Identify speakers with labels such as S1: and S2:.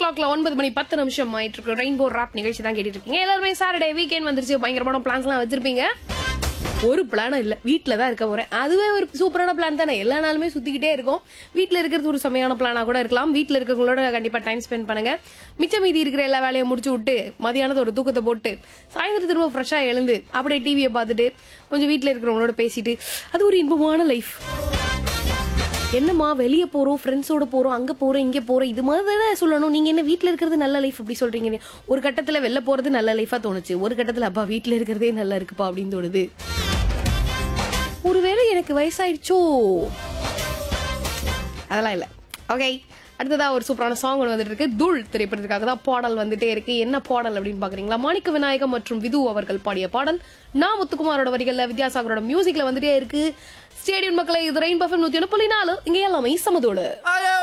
S1: கிளாக்ல ஒன்பது மணி பத்து நிமிஷம் ஆயிட்டு இருக்கு ரெயின்போ ராப் நிகழ்ச்சி தான் கேட்டுட்டு இருக்கீங்க எல்லாருமே சாட்டர்டே வீக்கெண்ட் வந்துருச்சு பயங்கரமான பிளான்ஸ் எல்லாம் வச்சிருப்பீங்க ஒரு பிளானும் இல்ல வீட்ல தான் இருக்க போறேன் அதுவே ஒரு சூப்பரான பிளான் தானே எல்லா நாளுமே சுத்திக்கிட்டே இருக்கும் வீட்ல இருக்கிறது ஒரு செமையான பிளானா கூட இருக்கலாம் வீட்ல இருக்கிறவங்களோட கண்டிப்பா டைம் ஸ்பெண்ட் பண்ணுங்க மிச்ச மீதி இருக்கிற எல்லா வேலையும் முடிச்சு விட்டு மதியானத்தை ஒரு தூக்கத்தை போட்டு சாயந்தரம் திரும்ப ஃப்ரெஷ்ஷா எழுந்து அப்படியே டிவியை பார்த்துட்டு கொஞ்சம் வீட்ல இருக்கிறவங்களோட பேசிட்டு அது ஒரு இன்பமான லைஃப் என்னம்மா வெளியே போறோம் ஃப்ரெண்ட்ஸோட போறோம் அங்க போறோம் இங்க போறோம் இது மாதிரி தானே சொல்லணும் நீங்க என்ன வீட்ல இருக்கிறது நல்ல லைஃப் அப்படி சொல்றீங்க ஒரு கட்டத்துல வெளில போறது நல்ல லைஃபா தோணுச்சு ஒரு கட்டத்துல அப்பா வீட்ல இருக்கிறதே நல்லா இருக்குப்பா அப்படின்னு தோணுது ஒருவேளை எனக்கு வயசாயிடுச்சோ அதெல்லாம் இல்ல ஓகே அடுத்ததா ஒரு சூப்பரான சாங் ஒன்று வந்துட்டு இருக்கு தூள் திரைப்படத்துக்காக தான் பாடல் வந்துட்டே இருக்கு என்ன பாடல் அப்படின்னு பாக்குறீங்களா மாணிக்க விநாயகம் மற்றும் விது அவர்கள் பாடிய பாடல் நான் முத்துக்குமாரோட வரிகள்ல வித்யாசாகரோட மியூசிக்ல வந்துட்டே இருக்கு ஸ்டேடியம் மக்களை இது ரெயின் பஃபன் நூத்தி ஒன்று புள்ளி நாலு இங்க எல்லாமே சமதோடு
S2: ஆயா